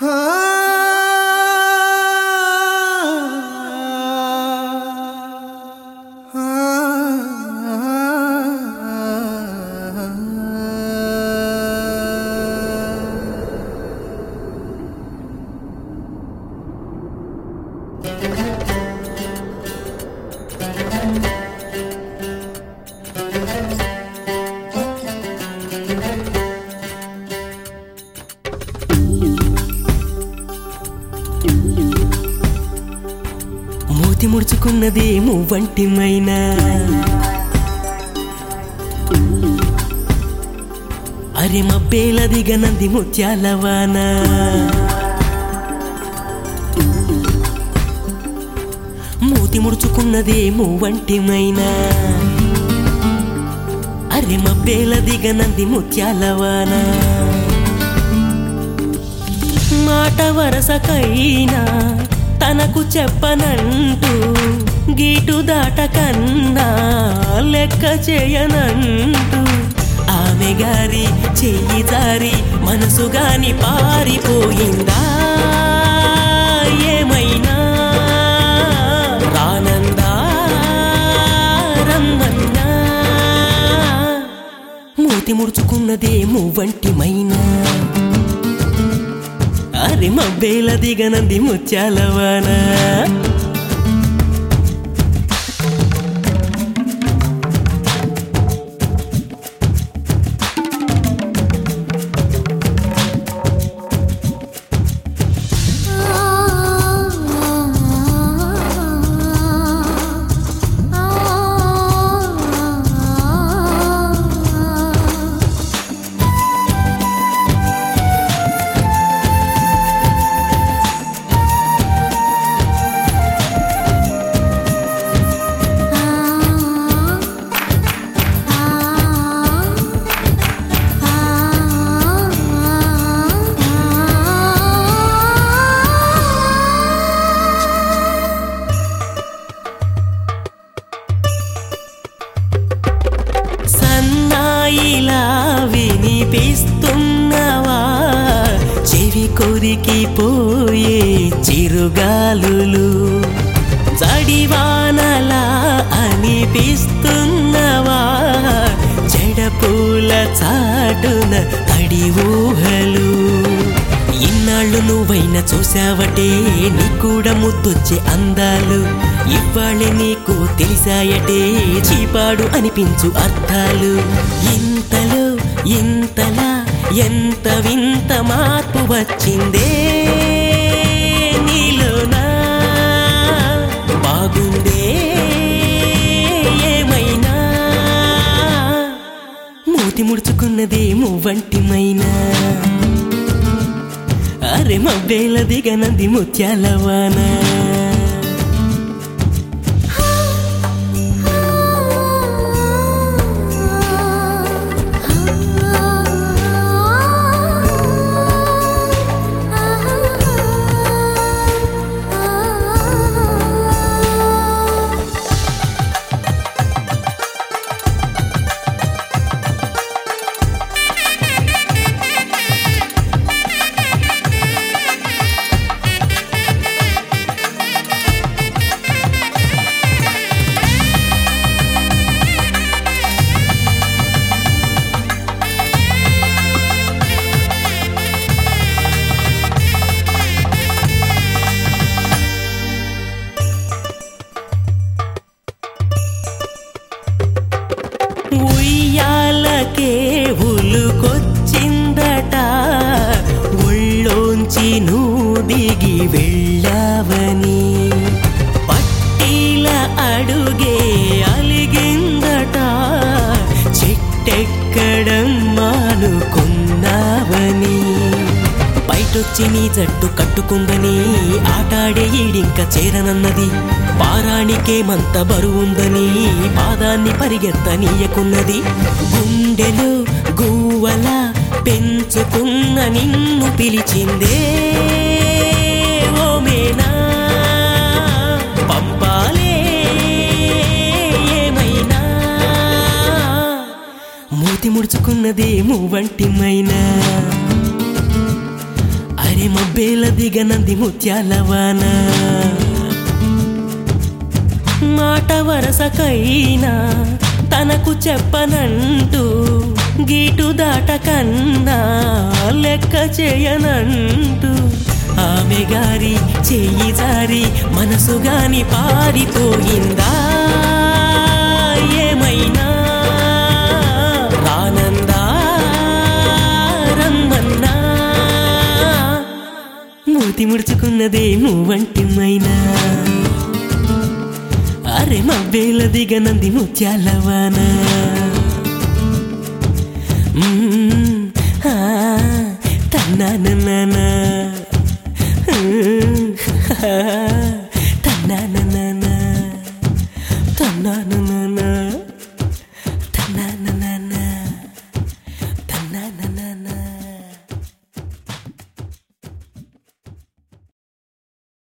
మూతి ముడుచుకున్నది మువ్వంటి మైనా అరే మబ్బేల దిగనంది ముత్యాలవాన మూతి ముడుచుకున్నది మువ్వంటి మైనా అరే మబ్బేల దిగనంది ముత్యాలవాన మాట వరసకైనా తనకు చెప్పనంటూ గీటు దాటకన్నా లెక్క చేయనంటూ ఆమె గారి చెయ్యి జారి మనసు గాని పారిపోయిందా ఏమైనా రానందా రమ్మన్నా మూతి ముడుచుకున్నదే మువ్వంటి మైనా అరే మబ్బేల దిగనంది ముత్యాలవాన సన్నాయిలా వినిపిస్తున్నవా చెవి కొరికి పోయే చిరుగాలులు జడివానలా అనిపిస్తున్నవా జడపూల చాటున తడి ఊహలు ఇన్నాళ్ళు నువ్వైనా చూసావటే నీ కూడా ముద్దొచ్చే అందాలు ఇవ్వాళ్ళే నీకు తెలిసాయటే చీపాడు అనిపించు అర్థాలు ఇంతలో ఇంతలా ఎంత వింత మార్పు వచ్చిందే నీలోనా బాగుందే ఏమైనా మూతి ముడుచుకున్నదే మువ్వంటి మైనా అరే మబ్బేల దిగనంది ముత్యాలవాన ఉయ్యాలకే ఉలుకొచ్చిందట ఒళ్ళోంచి నువ్వు దిగి వెళ్ళావని పట్టీల అడుగే అలిగిందట చెట్టెక్కడం మానుకున్నావని బయటొచ్చి నీ జట్టు కట్టుకుందని ఆటాడే ఈడింక చేరనన్నది పారానికేమంత బరువుందని పాదాన్ని పరిగెత్తనీయకున్నది గుండెలో గువ్వల పెంచుకున్న నిన్ను పిలిచిందే ఓ మేనా పంపాలే ఏమైనా మూతి ముడుచుకున్నదే మువ్వంటి మైనా అరే అరే మబ్బేల దిగనంది ముత్యాలవాన మాట వరసకైనా తనకు చెప్పనంటూ గీటు దాటకన్నా లెక్క చేయనంటూ ఆమె గారి చెయ్యి జారి మనసు గాని పారిపోయిందా ఏమైనా రానందా రమ్మన్నా మూతి ముడుచుకున్నదే నువ్వంటి మైనా అరే మబ్బేల దిగనంది ముత్యాలవాన మ్మ్, ఆ, తన్నానన్నానా. మ్మ్, ఆ.